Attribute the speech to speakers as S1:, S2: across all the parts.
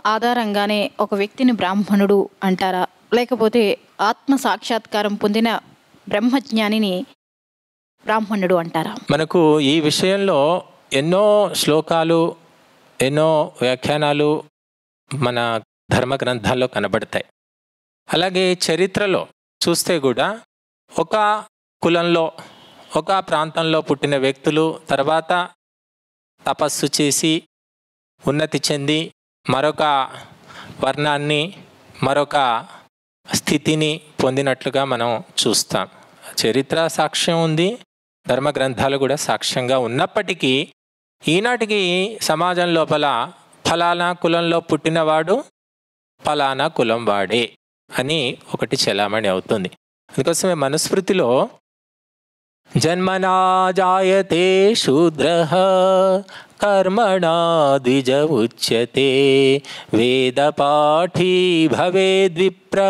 S1: ఆధారంగానే ఒక వ్యక్తిని బ్రాహ్మణుడు అంటారా లేకపోతే ఆత్మ సాక్షాత్కారం పొందిన బ్రహ్మజ్ఞానిని బ్రాహ్మణుడు అంటారా
S2: మనకు ఈ విషయంలో ఎన్నో శ్లోకాలు ఎన్నో వ్యాఖ్యానాలు మన ధర్మ గ్రంథాల్లో కనబడతాయి అలాగే చరిత్రలో చూస్తే కూడా ఒక కులంలో ఒక ప్రాంతంలో పుట్టిన వ్యక్తులు తర్వాత తపస్సు చేసి ఉన్నతి చెంది మరొక వర్ణాన్ని మరొక స్థితిని పొందినట్లుగా మనం చూస్తాం చరిత్ర సాక్ష్యం ఉంది ధర్మ గ్రంథాలు కూడా సాక్ష్యంగా ఉన్నప్పటికీ ఈనాటికి సమాజం లోపల ఫలానా కులంలో పుట్టినవాడు ఫలానా కులం వాడే అని ఒకటి చెలామణి అవుతుంది అందుకోసమే మనుస్మృతిలో జన్మనా జాయతే శూద్ర కర్మణా ద్విజ ఉచ్యతే వేదపాఠీ భవేద్విప్ర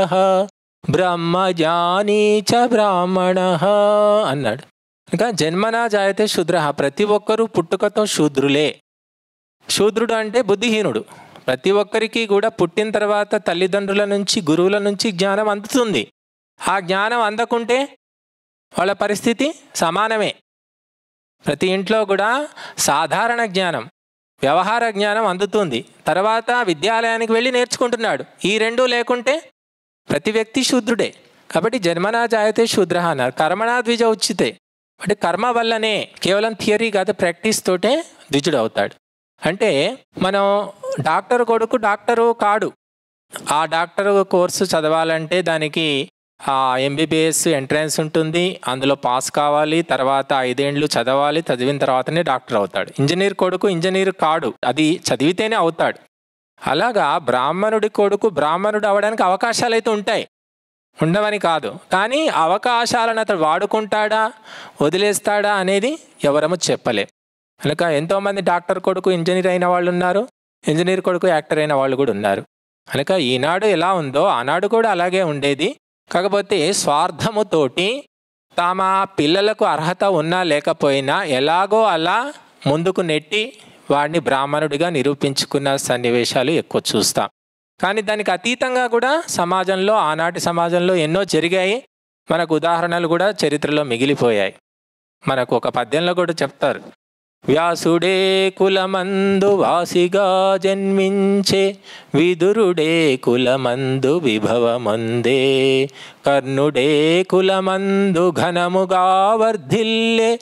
S2: బ్రహ్మజానీ చ బ్రాహ్మణ అన్నాడు ఇంకా జన్మనా జాయతే శూద్ర ప్రతి ఒక్కరూ పుట్టుకతో శూద్రులే శూద్రుడు అంటే బుద్ధిహీనుడు ప్రతి ఒక్కరికి కూడా పుట్టిన తర్వాత తల్లిదండ్రుల నుంచి గురువుల నుంచి జ్ఞానం అందుతుంది ఆ జ్ఞానం అందకుంటే వాళ్ళ పరిస్థితి సమానమే ప్రతి ఇంట్లో కూడా సాధారణ జ్ఞానం వ్యవహార జ్ఞానం అందుతుంది తర్వాత విద్యాలయానికి వెళ్ళి నేర్చుకుంటున్నాడు ఈ రెండు లేకుంటే ప్రతి వ్యక్తి శూద్రుడే కాబట్టి జన్మనా జాయతే శూద్ర అన్నారు కర్మణా ద్విజ ఉచితే అంటే కర్మ వల్లనే కేవలం థియరీ కాదు ప్రాక్టీస్ తోటే ద్విజుడు అవుతాడు అంటే మనం డాక్టర్ కొడుకు డాక్టరు కాడు ఆ డాక్టర్ కోర్సు చదవాలంటే దానికి ఆ ఎంబీబీఎస్ ఎంట్రన్స్ ఉంటుంది అందులో పాస్ కావాలి తర్వాత ఐదేండ్లు చదవాలి చదివిన తర్వాతనే డాక్టర్ అవుతాడు ఇంజనీర్ కొడుకు ఇంజనీర్ కాడు అది చదివితేనే అవుతాడు అలాగా బ్రాహ్మణుడి కొడుకు బ్రాహ్మణుడు అవడానికి అవకాశాలు అయితే ఉంటాయి ఉండవని కాదు కానీ అవకాశాలను అతడు వాడుకుంటాడా వదిలేస్తాడా అనేది ఎవరము చెప్పలే కనుక ఎంతోమంది డాక్టర్ కొడుకు ఇంజనీర్ అయిన వాళ్ళు ఉన్నారు ఇంజనీర్ కొడుకు యాక్టర్ అయిన వాళ్ళు కూడా ఉన్నారు కనుక ఈనాడు ఎలా ఉందో ఆనాడు కూడా అలాగే ఉండేది కాకపోతే స్వార్థముతోటి తమ పిల్లలకు అర్హత ఉన్నా లేకపోయినా ఎలాగో అలా ముందుకు నెట్టి వాడిని బ్రాహ్మణుడిగా నిరూపించుకున్న సన్నివేశాలు ఎక్కువ చూస్తాం కానీ దానికి అతీతంగా కూడా సమాజంలో ఆనాటి సమాజంలో ఎన్నో జరిగాయి మనకు ఉదాహరణలు కూడా చరిత్రలో మిగిలిపోయాయి మనకు ఒక పద్యంలో కూడా చెప్తారు వ్యాసుడే కులమందు వాసిగా జన్మించే విదురుడే కులమందు విభవమందే కర్ణుడే కులమందు ఘనముగా వర్ధిల్లే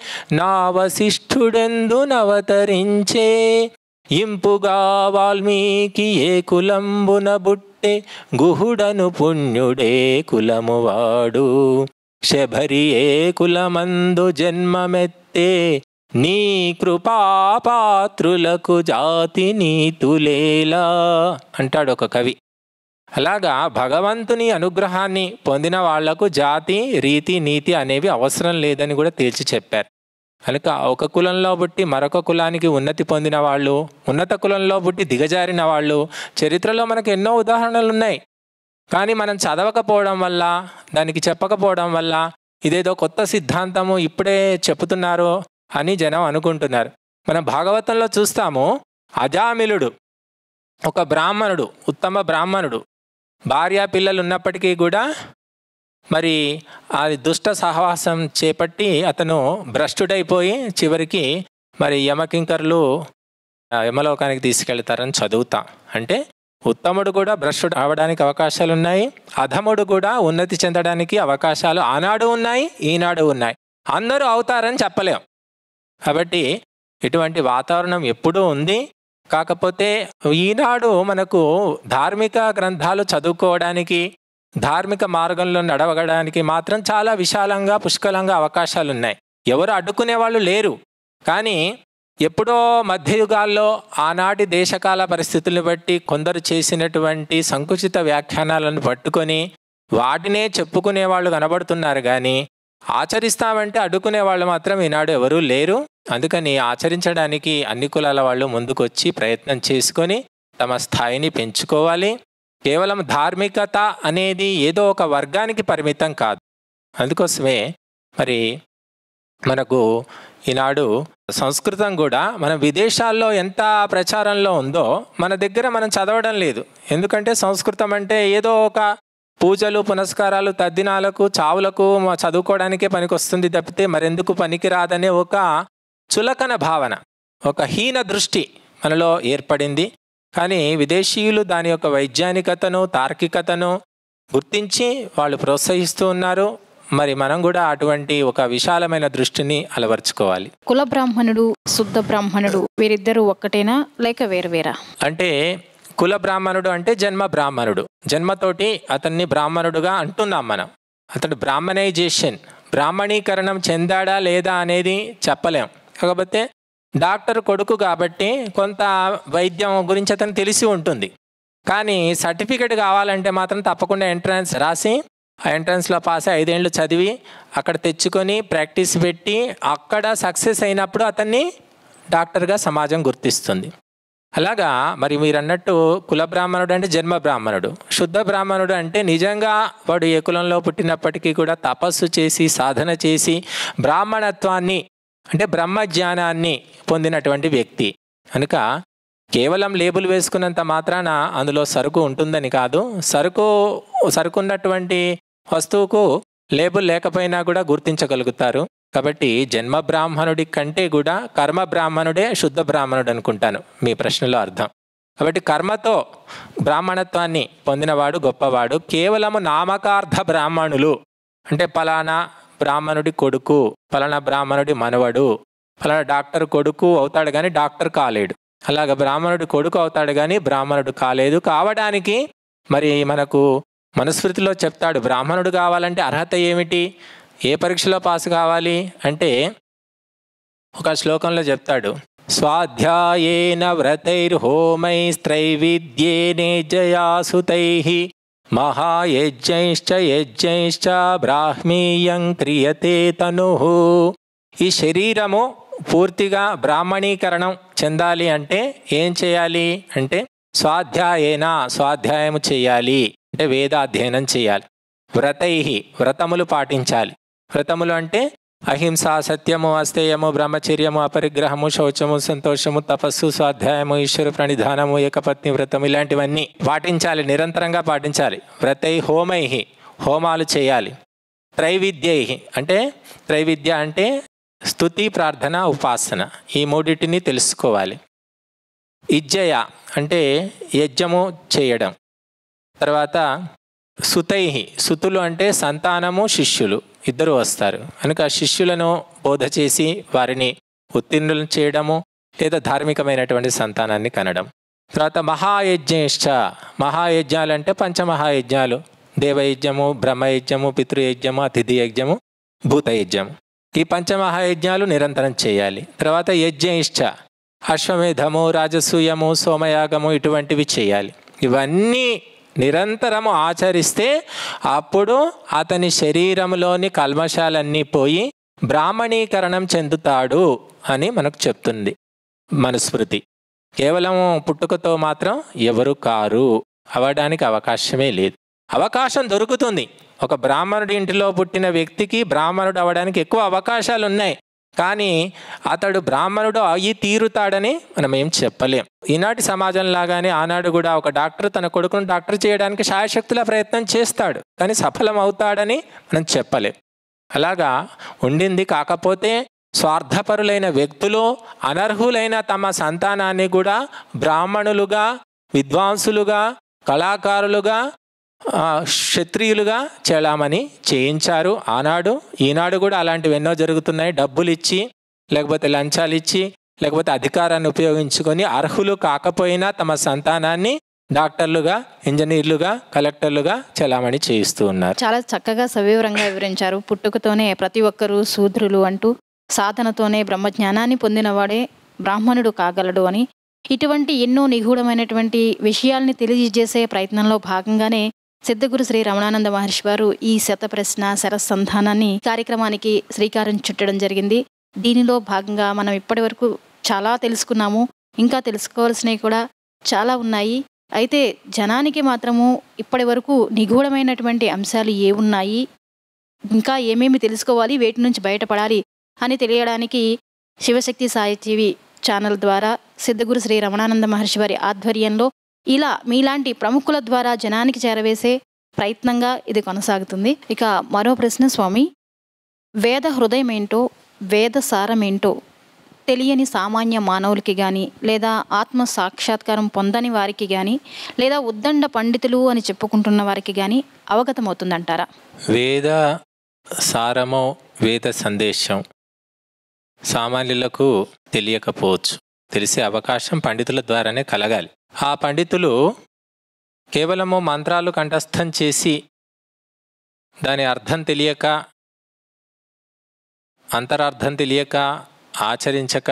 S2: నావశిష్ఠుడెందు నవతరించే ఇంపుగా వాల్మీకి ఏ కులంబున బుట్టే గుహుడను పుణ్యుడే కులమువాడు శబరి ఏ కులమందు జన్మమెత్తే నీ కృపాపాత్రులకు జాతి నీతులేలా అంటాడు ఒక కవి అలాగా భగవంతుని అనుగ్రహాన్ని పొందిన వాళ్లకు జాతి రీతి నీతి అనేవి అవసరం లేదని కూడా తేల్చి చెప్పారు కనుక ఒక కులంలో పుట్టి మరొక కులానికి ఉన్నతి పొందిన వాళ్ళు ఉన్నత కులంలో పుట్టి దిగజారిన వాళ్ళు చరిత్రలో మనకు ఎన్నో ఉదాహరణలు ఉన్నాయి కానీ మనం చదవకపోవడం వల్ల దానికి చెప్పకపోవడం వల్ల ఇదేదో కొత్త సిద్ధాంతము ఇప్పుడే చెప్తున్నారు అని జనం అనుకుంటున్నారు మనం భాగవతంలో చూస్తాము అజామిలుడు ఒక బ్రాహ్మణుడు ఉత్తమ బ్రాహ్మణుడు భార్య పిల్లలు ఉన్నప్పటికీ కూడా మరి ఆ దుష్ట సహవాసం చేపట్టి అతను భ్రష్టుడైపోయి చివరికి మరి యమకింకర్లు ఆ యమలోకానికి తీసుకెళ్తారని చదువుతాం అంటే ఉత్తముడు కూడా భ్రష్టుడు అవడానికి అవకాశాలు ఉన్నాయి అధముడు కూడా ఉన్నతి చెందడానికి అవకాశాలు ఆనాడు ఉన్నాయి ఈనాడు ఉన్నాయి అందరూ అవుతారని చెప్పలేం కాబట్టి ఇటువంటి వాతావరణం ఎప్పుడూ ఉంది కాకపోతే ఈనాడు మనకు ధార్మిక గ్రంథాలు చదువుకోవడానికి ధార్మిక మార్గంలో నడవడానికి మాత్రం చాలా విశాలంగా పుష్కలంగా అవకాశాలు ఉన్నాయి ఎవరు అడ్డుకునే వాళ్ళు లేరు కానీ ఎప్పుడో మధ్యయుగాల్లో ఆనాటి దేశకాల పరిస్థితులను బట్టి కొందరు చేసినటువంటి సంకుచిత వ్యాఖ్యానాలను పట్టుకొని వాటినే చెప్పుకునే వాళ్ళు కనబడుతున్నారు కానీ ఆచరిస్తామంటే అడ్డుకునే వాళ్ళు మాత్రం ఈనాడు ఎవరూ లేరు అందుకని ఆచరించడానికి అన్ని కులాల వాళ్ళు ముందుకొచ్చి ప్రయత్నం చేసుకొని తమ స్థాయిని పెంచుకోవాలి కేవలం ధార్మికత అనేది ఏదో ఒక వర్గానికి పరిమితం కాదు అందుకోసమే మరి మనకు ఈనాడు సంస్కృతం కూడా మన విదేశాల్లో ఎంత ప్రచారంలో ఉందో మన దగ్గర మనం చదవడం లేదు ఎందుకంటే సంస్కృతం అంటే ఏదో ఒక పూజలు పునస్కారాలు తద్దినాలకు చావులకు మ- చదువుకోవడానికే పనికొస్తుంది తప్పితే మరెందుకు పనికిరాదనే ఒక చులకన భావన ఒక హీన దృష్టి మనలో ఏర్పడింది కానీ విదేశీయులు దాని యొక్క వైజ్ఞానికతను తార్కికతను గుర్తించి వాళ్ళు ప్రోత్సహిస్తూ ఉన్నారు మరి మనం కూడా అటువంటి ఒక విశాలమైన దృష్టిని అలవర్చుకోవాలి
S1: కుల బ్రాహ్మణుడు శుద్ధ బ్రాహ్మణుడు వీరిద్దరూ ఒక్కటేనా లేక వేరువేరా
S2: అంటే కుల బ్రాహ్మణుడు అంటే జన్మ బ్రాహ్మణుడు జన్మతోటి అతన్ని బ్రాహ్మణుడుగా అంటున్నాం మనం అతడు బ్రాహ్మణైజేషన్ బ్రాహ్మణీకరణం చెందాడా లేదా అనేది చెప్పలేం కాకపోతే డాక్టర్ కొడుకు కాబట్టి కొంత వైద్యం గురించి అతను తెలిసి ఉంటుంది కానీ సర్టిఫికెట్ కావాలంటే మాత్రం తప్పకుండా ఎంట్రన్స్ రాసి ఆ ఎంట్రన్స్లో పాస్ అయి ఐదేళ్ళు చదివి అక్కడ తెచ్చుకొని ప్రాక్టీస్ పెట్టి అక్కడ సక్సెస్ అయినప్పుడు అతన్ని డాక్టర్గా సమాజం గుర్తిస్తుంది అలాగా మరి మీరు అన్నట్టు కుల బ్రాహ్మణుడు అంటే జన్మ బ్రాహ్మణుడు శుద్ధ బ్రాహ్మణుడు అంటే నిజంగా వాడు ఏ కులంలో పుట్టినప్పటికీ కూడా తపస్సు చేసి సాధన చేసి బ్రాహ్మణత్వాన్ని అంటే బ్రహ్మ జ్ఞానాన్ని పొందినటువంటి వ్యక్తి కనుక కేవలం లేబుల్ వేసుకున్నంత మాత్రాన అందులో సరుకు ఉంటుందని కాదు సరుకు సరుకు ఉన్నటువంటి వస్తువుకు లేబుల్ లేకపోయినా కూడా గుర్తించగలుగుతారు కాబట్టి జన్మ బ్రాహ్మణుడి కంటే కూడా కర్మ బ్రాహ్మణుడే శుద్ధ బ్రాహ్మణుడు అనుకుంటాను మీ ప్రశ్నలో అర్థం కాబట్టి కర్మతో బ్రాహ్మణత్వాన్ని పొందినవాడు గొప్పవాడు కేవలము నామకార్థ బ్రాహ్మణులు అంటే పలానా బ్రాహ్మణుడి కొడుకు పలానా బ్రాహ్మణుడి మనవడు పలానా డాక్టర్ కొడుకు అవుతాడు కానీ డాక్టర్ కాలేడు అలాగ బ్రాహ్మణుడి కొడుకు అవుతాడు కానీ బ్రాహ్మణుడు కాలేదు కావడానికి మరి మనకు మనుస్మృతిలో చెప్తాడు బ్రాహ్మణుడు కావాలంటే అర్హత ఏమిటి ఏ పరీక్షలో పాస్ కావాలి అంటే ఒక శ్లోకంలో చెప్తాడు స్వాధ్యాయేన వ్రతైర్హోమైస్త్రైవిద్యేనే జయాసుతై మహాయజ్ఞైశ్చ యజ్ఞైశ్చ బ్రాహ్మీయం క్రియతే తను ఈ శరీరము పూర్తిగా బ్రాహ్మణీకరణం చెందాలి అంటే ఏం చేయాలి అంటే స్వాధ్యాయేన స్వాధ్యాయము చేయాలి అంటే వేదాధ్యయనం చేయాలి వ్రతై వ్రతములు పాటించాలి వ్రతములు అంటే అహింస సత్యము అస్తేయము బ్రహ్మచర్యము అపరిగ్రహము శౌచము సంతోషము తపస్సు స్వాధ్యాయము ఈశ్వర ప్రణిధానము ఏకపత్ని వ్రతం ఇలాంటివన్నీ పాటించాలి నిరంతరంగా పాటించాలి వ్రతై హోమై హోమాలు చేయాలి త్రైవిద్యై అంటే త్రైవిద్య అంటే స్తుతి ప్రార్థన ఉపాసన ఈ మూడింటిని తెలుసుకోవాలి ఇజ్జయ అంటే యజ్ఞము చేయడం తర్వాత సుతై సుతులు అంటే సంతానము శిష్యులు ఇద్దరు వస్తారు కనుక శిష్యులను బోధ చేసి వారిని ఉత్తీర్ణులను చేయడము లేదా ధార్మికమైనటువంటి సంతానాన్ని కనడం తర్వాత మహాయజ్ఞేశ్చ మహాయజ్ఞాలు అంటే పంచమహాయజ్ఞాలు దేవయజ్ఞము బ్రహ్మయజ్ఞము పితృయజ్ఞము అతిథి యజ్ఞము భూతయజ్ఞము ఈ పంచమహాయజ్ఞాలు నిరంతరం చేయాలి తర్వాత యజ్ఞయిష్ట అశ్వమేధము రాజసూయము సోమయాగము ఇటువంటివి చేయాలి ఇవన్నీ నిరంతరము ఆచరిస్తే అప్పుడు అతని శరీరంలోని కల్మశాలన్నీ పోయి బ్రాహ్మణీకరణం చెందుతాడు అని మనకు చెప్తుంది మనుస్మృతి కేవలం పుట్టుకతో మాత్రం ఎవరు కారు అవడానికి అవకాశమే లేదు అవకాశం దొరుకుతుంది ఒక బ్రాహ్మణుడి ఇంటిలో పుట్టిన వ్యక్తికి బ్రాహ్మణుడు అవడానికి ఎక్కువ అవకాశాలు ఉన్నాయి కానీ అతడు బ్రాహ్మణుడు అయ్యి తీరుతాడని మనం ఏం చెప్పలేం ఈనాటి సమాజం లాగానే ఆనాడు కూడా ఒక డాక్టర్ తన కొడుకును డాక్టర్ చేయడానికి శాయశక్తుల ప్రయత్నం చేస్తాడు కానీ సఫలం అవుతాడని మనం చెప్పలేం అలాగా ఉండింది కాకపోతే స్వార్థపరులైన వ్యక్తులు అనర్హులైన తమ సంతానాన్ని కూడా బ్రాహ్మణులుగా విద్వాంసులుగా కళాకారులుగా ఆ, క్షత్రియులుగా చేలామని చేయించారు ఆనాడు ఈనాడు కూడా అలాంటివి ఎన్నో జరుగుతున్నాయి డబ్బులు ఇచ్చి లేకపోతే లంచాలు ఇచ్చి లేకపోతే అధికారాన్ని ఉపయోగించుకొని అర్హులు కాకపోయినా తమ సంతానాన్ని డాక్టర్లుగా ఇంజనీర్లుగా కలెక్టర్లుగా చలామణి చేయిస్తూ ఉన్నారు
S1: చాలా చక్కగా సవివరంగా వివరించారు పుట్టుకతోనే ప్రతి ఒక్కరూ శూద్రులు అంటూ సాధనతోనే బ్రహ్మజ్ఞానాన్ని పొందినవాడే బ్రాహ్మణుడు కాగలడు అని ఇటువంటి ఎన్నో నిగూఢమైనటువంటి విషయాల్ని తెలియజేసే ప్రయత్నంలో భాగంగానే సిద్ధగురు శ్రీ రమణానంద మహర్షి వారు ఈ శత ప్రశ్న శరసంధానాన్ని కార్యక్రమానికి శ్రీకారం చుట్టడం జరిగింది దీనిలో భాగంగా మనం ఇప్పటి వరకు చాలా తెలుసుకున్నాము ఇంకా తెలుసుకోవాల్సినవి కూడా చాలా ఉన్నాయి అయితే జనానికి మాత్రము ఇప్పటి వరకు నిగూఢమైనటువంటి అంశాలు ఏ ఉన్నాయి ఇంకా ఏమేమి తెలుసుకోవాలి వేటి నుంచి బయటపడాలి అని తెలియడానికి శివశక్తి సాయి టీవీ ఛానల్ ద్వారా సిద్ధగురు శ్రీ రమణానంద మహర్షి వారి ఆధ్వర్యంలో ఇలా మీలాంటి ప్రముఖుల ద్వారా జనానికి చేరవేసే ప్రయత్నంగా ఇది కొనసాగుతుంది ఇక మరో ప్రశ్న స్వామి వేద హృదయం ఏంటో వేద సారం ఏంటో తెలియని సామాన్య మానవులకి కానీ లేదా ఆత్మ సాక్షాత్కారం పొందని వారికి కానీ లేదా ఉద్దండ పండితులు అని చెప్పుకుంటున్న వారికి కానీ అవగతమవుతుందంటారా
S2: వేద సారము వేద సందేశం సామాన్యులకు తెలియకపోవచ్చు తెలిసే అవకాశం పండితుల ద్వారానే కలగాలి ఆ పండితులు కేవలము మంత్రాలు కంఠస్థం చేసి దాని అర్థం తెలియక అంతరార్థం తెలియక ఆచరించక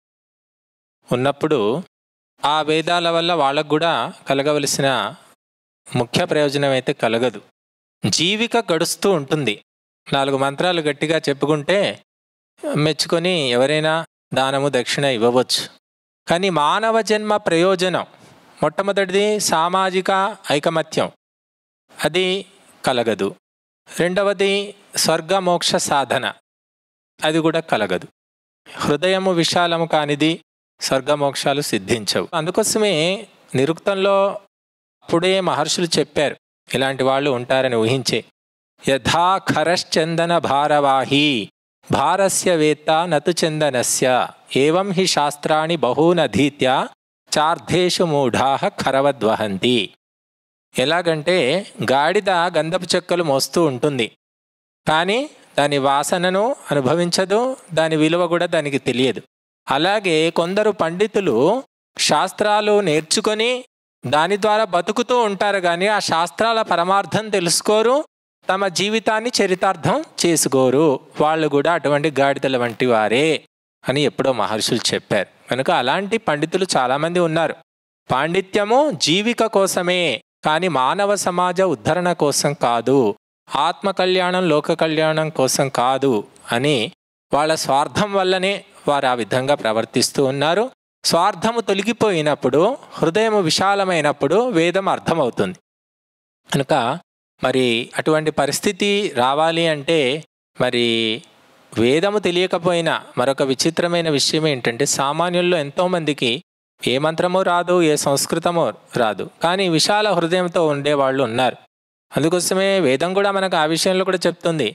S2: ఉన్నప్పుడు ఆ వేదాల వల్ల వాళ్ళకు కూడా కలగవలసిన ముఖ్య ప్రయోజనం అయితే కలగదు జీవిక గడుస్తూ ఉంటుంది నాలుగు మంత్రాలు గట్టిగా చెప్పుకుంటే మెచ్చుకొని ఎవరైనా దానము దక్షిణ ఇవ్వవచ్చు కానీ మానవ జన్మ ప్రయోజనం మొట్టమొదటిది సామాజిక ఐకమత్యం అది కలగదు రెండవది స్వర్గ మోక్ష సాధన అది కూడా కలగదు హృదయము విశాలము కానిది స్వర్గమోక్షాలు సిద్ధించవు అందుకోసమే నిరుక్తంలో అప్పుడే మహర్షులు చెప్పారు ఇలాంటి వాళ్ళు ఉంటారని ఊహించే యథా ఖరశ్చందన భారవాహి భారస్య వేత్త నతు చందనస్య ఏవం హి శాస్త్రాణి బహూనధీత్య చార్ధేషు మూఢా ఖరవద్వహంతి ఎలాగంటే గాడిద గంధపు చెక్కలు మోస్తూ ఉంటుంది కానీ దాని వాసనను అనుభవించదు దాని విలువ కూడా దానికి తెలియదు అలాగే కొందరు పండితులు శాస్త్రాలు నేర్చుకొని దాని ద్వారా బతుకుతూ ఉంటారు కానీ ఆ శాస్త్రాల పరమార్థం తెలుసుకోరు తమ జీవితాన్ని చరితార్థం చేసుకోరు వాళ్ళు కూడా అటువంటి గాడిదల వంటి వారే అని ఎప్పుడో మహర్షులు చెప్పారు కనుక అలాంటి పండితులు చాలామంది ఉన్నారు పాండిత్యము జీవిక కోసమే కానీ మానవ సమాజ ఉద్ధరణ కోసం కాదు ఆత్మ కళ్యాణం లోక కళ్యాణం కోసం కాదు అని వాళ్ళ స్వార్థం వల్లనే వారు ఆ విధంగా ప్రవర్తిస్తూ ఉన్నారు స్వార్థము తొలగిపోయినప్పుడు హృదయం విశాలమైనప్పుడు వేదం అర్థమవుతుంది కనుక మరి అటువంటి పరిస్థితి రావాలి అంటే మరి వేదము తెలియకపోయినా మరొక విచిత్రమైన విషయం ఏంటంటే సామాన్యుల్లో ఎంతోమందికి ఏ మంత్రమో రాదు ఏ సంస్కృతమో రాదు కానీ విశాల హృదయంతో ఉండేవాళ్ళు ఉన్నారు అందుకోసమే వేదం కూడా మనకు ఆ విషయంలో కూడా చెప్తుంది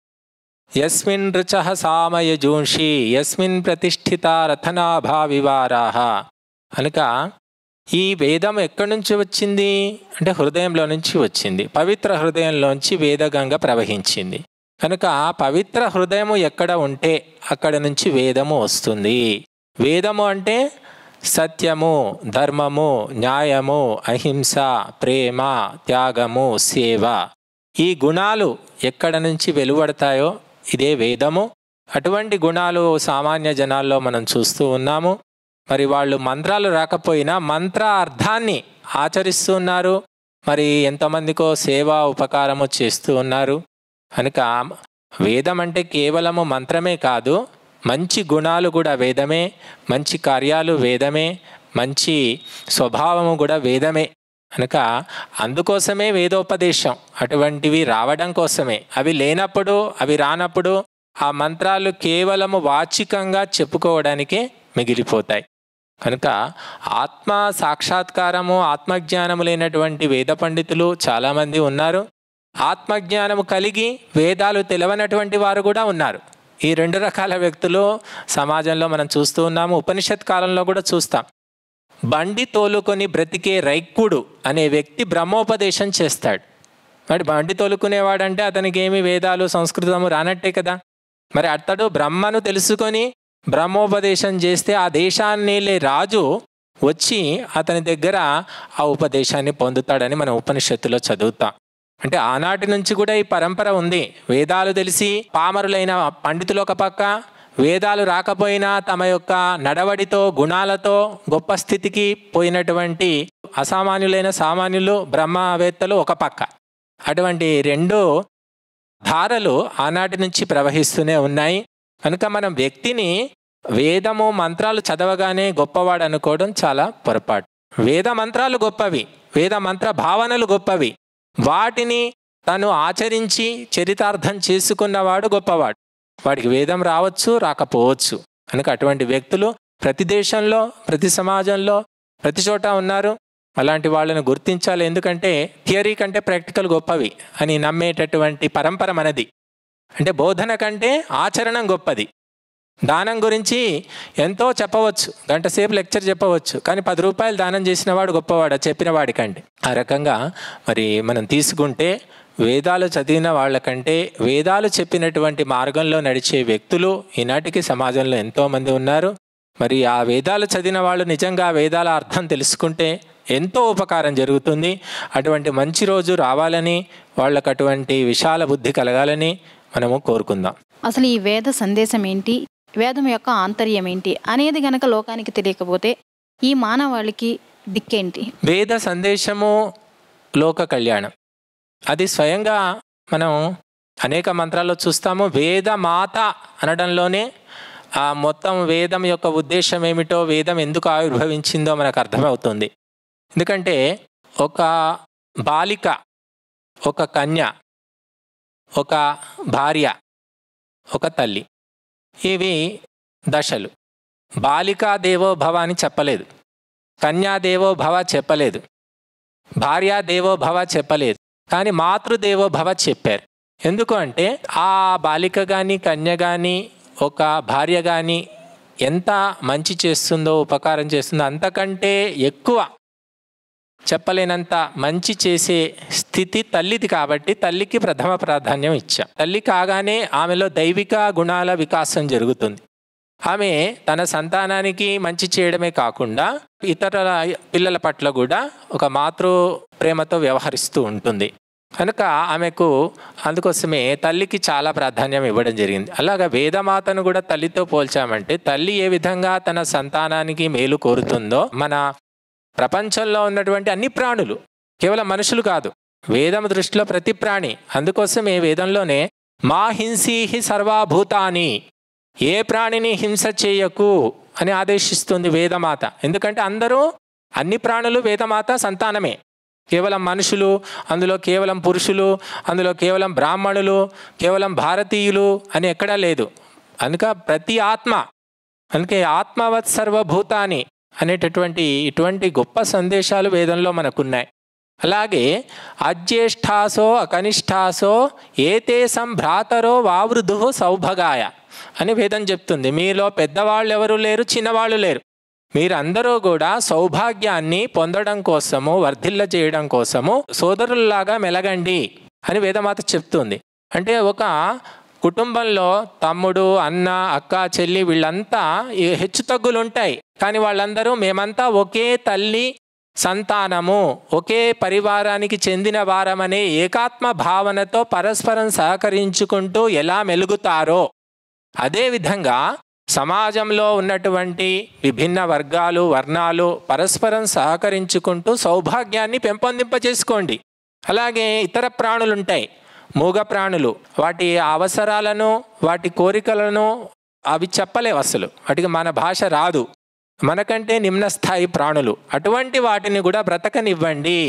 S2: యస్మిన్ రుచ సామయజూంషి యస్మిన్ ప్రతిష్ఠిత రథనాభావివారాహ కనుక ఈ వేదం ఎక్కడి నుంచి వచ్చింది అంటే హృదయంలో నుంచి వచ్చింది పవిత్ర హృదయంలోంచి వేదగంగ ప్రవహించింది కనుక పవిత్ర హృదయము ఎక్కడ ఉంటే అక్కడ నుంచి వేదము వస్తుంది వేదము అంటే సత్యము ధర్మము న్యాయము అహింస ప్రేమ త్యాగము సేవ ఈ గుణాలు ఎక్కడ నుంచి వెలువడతాయో ఇదే వేదము అటువంటి గుణాలు సామాన్య జనాల్లో మనం చూస్తూ ఉన్నాము మరి వాళ్ళు మంత్రాలు రాకపోయినా మంత్ర అర్థాన్ని ఆచరిస్తున్నారు మరి ఎంతమందికో సేవ ఉపకారము చేస్తూ ఉన్నారు కనుక వేదం అంటే కేవలము మంత్రమే కాదు మంచి గుణాలు కూడా వేదమే మంచి కార్యాలు వేదమే మంచి స్వభావము కూడా వేదమే కనుక అందుకోసమే వేదోపదేశం అటువంటివి రావడం కోసమే అవి లేనప్పుడు అవి రానప్పుడు ఆ మంత్రాలు కేవలము వాచికంగా చెప్పుకోవడానికే మిగిలిపోతాయి కనుక ఆత్మ సాక్షాత్కారము ఆత్మజ్ఞానము లేనటువంటి వేద పండితులు చాలామంది ఉన్నారు ఆత్మజ్ఞానము కలిగి వేదాలు తెలవనటువంటి వారు కూడా ఉన్నారు ఈ రెండు రకాల వ్యక్తులు సమాజంలో మనం చూస్తూ ఉన్నాము ఉపనిషత్ కాలంలో కూడా చూస్తాం బండి తోలుకొని బ్రతికే రైక్కుడు అనే వ్యక్తి బ్రహ్మోపదేశం చేస్తాడు మరి బండి తోలుకునేవాడంటే అతనికి ఏమి వేదాలు సంస్కృతము రానట్టే కదా మరి అతడు బ్రహ్మను తెలుసుకొని బ్రహ్మోపదేశం చేస్తే ఆ దేశాన్ని రాజు వచ్చి అతని దగ్గర ఆ ఉపదేశాన్ని పొందుతాడని మనం ఉపనిషత్తులో చదువుతాం అంటే ఆనాటి నుంచి కూడా ఈ పరంపర ఉంది వేదాలు తెలిసి పామరులైన పండితులు ఒక పక్క వేదాలు రాకపోయినా తమ యొక్క నడవడితో గుణాలతో గొప్ప స్థితికి పోయినటువంటి అసామాన్యులైన సామాన్యులు బ్రహ్మవేత్తలు ఒక పక్క అటువంటి రెండు ధారలు ఆనాటి నుంచి ప్రవహిస్తూనే ఉన్నాయి కనుక మనం వ్యక్తిని వేదము మంత్రాలు చదవగానే గొప్పవాడు అనుకోవడం చాలా పొరపాటు వేద మంత్రాలు గొప్పవి వేద మంత్ర భావనలు గొప్పవి వాటిని తను ఆచరించి చరితార్థం చేసుకున్నవాడు గొప్పవాడు వాడికి వేదం రావచ్చు రాకపోవచ్చు కనుక అటువంటి వ్యక్తులు ప్రతి దేశంలో ప్రతి సమాజంలో ప్రతి చోట ఉన్నారు అలాంటి వాళ్ళని గుర్తించాలి ఎందుకంటే థియరీ కంటే ప్రాక్టికల్ గొప్పవి అని నమ్మేటటువంటి పరంపర మనది అంటే బోధన కంటే ఆచరణం గొప్పది దానం గురించి ఎంతో చెప్పవచ్చు గంట సేపు లెక్చర్ చెప్పవచ్చు కానీ పది రూపాయలు దానం చేసిన వాడు గొప్పవాడు అది చెప్పిన వాడికంటే ఆ రకంగా మరి మనం తీసుకుంటే వేదాలు చదివిన వాళ్ళకంటే వేదాలు చెప్పినటువంటి మార్గంలో నడిచే వ్యక్తులు ఈనాటికి సమాజంలో ఎంతోమంది ఉన్నారు మరి ఆ వేదాలు చదివిన వాళ్ళు నిజంగా ఆ వేదాల అర్థం తెలుసుకుంటే ఎంతో ఉపకారం జరుగుతుంది అటువంటి మంచి రోజు రావాలని వాళ్ళకు అటువంటి విశాల బుద్ధి కలగాలని మనము కోరుకుందాం
S1: అసలు ఈ వేద సందేశం ఏంటి వేదం యొక్క ఆంతర్యం ఏంటి అనేది గనక లోకానికి తెలియకపోతే ఈ మానవాళికి దిక్కేంటి
S2: వేద సందేశము లోక కళ్యాణం అది స్వయంగా మనం అనేక మంత్రాల్లో చూస్తాము వేద మాత అనడంలోనే ఆ మొత్తం వేదం యొక్క ఉద్దేశం ఏమిటో వేదం ఎందుకు ఆవిర్భవించిందో మనకు అర్థమవుతుంది ఎందుకంటే ఒక బాలిక ఒక కన్య ఒక భార్య ఒక తల్లి ఇవి దశలు బాలికా దేవో భవ అని చెప్పలేదు కన్యాదేవో భవ చెప్పలేదు భార్యా దేవో భవ చెప్పలేదు కానీ మాతృదేవో భవ చెప్పారు ఎందుకు అంటే ఆ బాలిక కానీ కన్య కానీ ఒక భార్య కానీ ఎంత మంచి చేస్తుందో ఉపకారం చేస్తుందో అంతకంటే ఎక్కువ చెప్పలేనంత మంచి చేసే స్థితి తల్లిది కాబట్టి తల్లికి ప్రథమ ప్రాధాన్యం ఇచ్చాం తల్లి కాగానే ఆమెలో దైవిక గుణాల వికాసం జరుగుతుంది ఆమె తన సంతానానికి మంచి చేయడమే కాకుండా ఇతర పిల్లల పట్ల కూడా ఒక మాతృ ప్రేమతో వ్యవహరిస్తూ ఉంటుంది కనుక ఆమెకు అందుకోసమే తల్లికి చాలా ప్రాధాన్యం ఇవ్వడం జరిగింది అలాగా వేదమాతను కూడా తల్లితో పోల్చామంటే తల్లి ఏ విధంగా తన సంతానానికి మేలు కోరుతుందో మన ప్రపంచంలో ఉన్నటువంటి అన్ని ప్రాణులు కేవలం మనుషులు కాదు వేదం దృష్టిలో ప్రతి ప్రాణి అందుకోసమే వేదంలోనే మా హింసీహి సర్వాభూతాని ఏ ప్రాణిని హింస చేయకు అని ఆదేశిస్తుంది వేదమాత ఎందుకంటే అందరూ అన్ని ప్రాణులు వేదమాత సంతానమే కేవలం మనుషులు అందులో కేవలం పురుషులు అందులో కేవలం బ్రాహ్మణులు కేవలం భారతీయులు అని ఎక్కడా లేదు కనుక ప్రతి ఆత్మ అందుకే ఆత్మవత్ సర్వభూతాని అనేటటువంటి ఇటువంటి గొప్ప సందేశాలు వేదంలో మనకున్నాయి అలాగే అజ్యేష్ఠాసో అకనిష్ఠాసో ఏతే సంభ్రాతరో వావృధు సౌభగాయ అని వేదం చెప్తుంది మీలో పెద్దవాళ్ళు ఎవరు లేరు చిన్నవాళ్ళు లేరు మీరందరూ కూడా సౌభాగ్యాన్ని పొందడం కోసము వర్ధిల్ల చేయడం కోసము సోదరుల్లాగా మెలగండి అని వేదమాత చెప్తుంది అంటే ఒక కుటుంబంలో తమ్ముడు అన్న అక్క చెల్లి వీళ్ళంతా ఈ హెచ్చుతగ్గులు ఉంటాయి కానీ వాళ్ళందరూ మేమంతా ఒకే తల్లి సంతానము ఒకే పరివారానికి చెందిన వారమనే ఏకాత్మ భావనతో పరస్పరం సహకరించుకుంటూ ఎలా మెలుగుతారో అదేవిధంగా సమాజంలో ఉన్నటువంటి విభిన్న వర్గాలు వర్ణాలు పరస్పరం సహకరించుకుంటూ సౌభాగ్యాన్ని పెంపొందింపజేసుకోండి అలాగే ఇతర ప్రాణులు ఉంటాయి మూగ ప్రాణులు వాటి అవసరాలను వాటి కోరికలను అవి చెప్పలేవు అసలు వాటికి మన భాష రాదు మనకంటే నిమ్న స్థాయి ప్రాణులు అటువంటి వాటిని కూడా బ్రతకనివ్వండి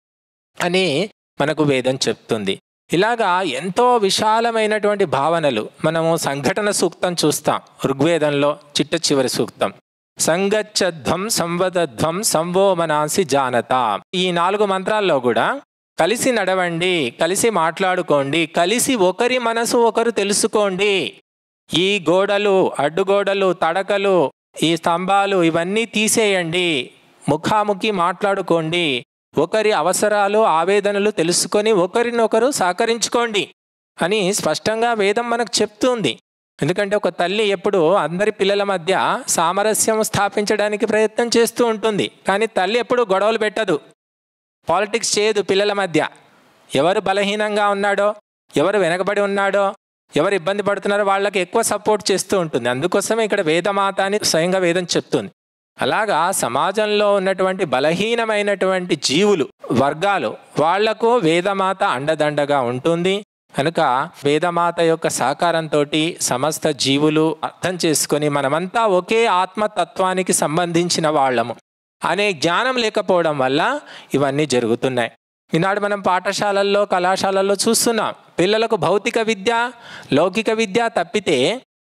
S2: అని మనకు వేదం చెప్తుంది ఇలాగా ఎంతో విశాలమైనటువంటి భావనలు మనము సంఘటన సూక్తం చూస్తాం ఋగ్వేదంలో చిట్ట చివరి సూక్తం సంగచ్చధ్వం సంవదధ్వం సంవోమనాసి జానత ఈ నాలుగు మంత్రాల్లో కూడా కలిసి నడవండి కలిసి మాట్లాడుకోండి కలిసి ఒకరి మనసు ఒకరు తెలుసుకోండి ఈ గోడలు అడ్డుగోడలు తడకలు ఈ స్తంభాలు ఇవన్నీ తీసేయండి ముఖాముఖి మాట్లాడుకోండి ఒకరి అవసరాలు ఆవేదనలు తెలుసుకొని ఒకరినొకరు సహకరించుకోండి అని స్పష్టంగా వేదం మనకు చెప్తుంది ఎందుకంటే ఒక తల్లి ఎప్పుడు అందరి పిల్లల మధ్య సామరస్యం స్థాపించడానికి ప్రయత్నం చేస్తూ ఉంటుంది కానీ తల్లి ఎప్పుడు గొడవలు పెట్టదు పాలిటిక్స్ చేయదు పిల్లల మధ్య ఎవరు బలహీనంగా ఉన్నాడో ఎవరు వెనకబడి ఉన్నాడో ఎవరు ఇబ్బంది పడుతున్నారో వాళ్ళకి ఎక్కువ సపోర్ట్ చేస్తూ ఉంటుంది అందుకోసమే ఇక్కడ వేదమాత అని స్వయంగా వేదం చెప్తుంది అలాగా సమాజంలో ఉన్నటువంటి బలహీనమైనటువంటి జీవులు వర్గాలు వాళ్లకు వేదమాత అండదండగా ఉంటుంది కనుక వేదమాత యొక్క సహకారంతో సమస్త జీవులు అర్థం చేసుకొని మనమంతా ఒకే ఆత్మతత్వానికి సంబంధించిన వాళ్ళము అనే జ్ఞానం లేకపోవడం వల్ల ఇవన్నీ జరుగుతున్నాయి ఈనాడు మనం పాఠశాలల్లో కళాశాలల్లో చూస్తున్నాం పిల్లలకు భౌతిక విద్య లౌకిక విద్య తప్పితే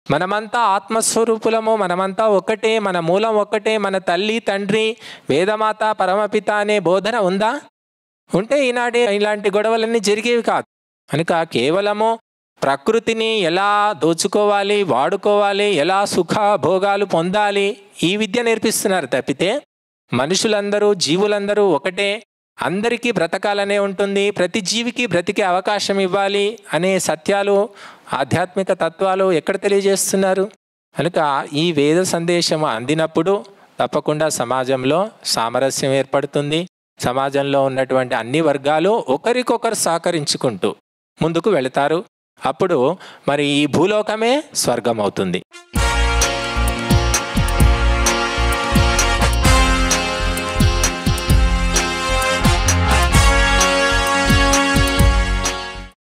S2: మనమంతా ఆత్మస్వరూపులము మనమంతా ఒకటే మన మూలం ఒక్కటే మన తల్లి తండ్రి వేదమాత పరమపిత అనే బోధన ఉందా ఉంటే ఈనాడే ఇలాంటి గొడవలన్నీ జరిగేవి కాదు కనుక కేవలము ప్రకృతిని ఎలా దోచుకోవాలి వాడుకోవాలి ఎలా సుఖ భోగాలు పొందాలి ఈ విద్య నేర్పిస్తున్నారు తప్పితే మనుషులందరూ జీవులందరూ ఒకటే అందరికీ బ్రతకాలనే ఉంటుంది ప్రతి జీవికి బ్రతికే అవకాశం ఇవ్వాలి అనే సత్యాలు ఆధ్యాత్మిక తత్వాలు ఎక్కడ తెలియజేస్తున్నారు కనుక ఈ వేద సందేశం అందినప్పుడు తప్పకుండా సమాజంలో సామరస్యం ఏర్పడుతుంది సమాజంలో ఉన్నటువంటి అన్ని వర్గాలు ఒకరికొకరు సహకరించుకుంటూ ముందుకు వెళతారు అప్పుడు మరి ఈ భూలోకమే స్వర్గం అవుతుంది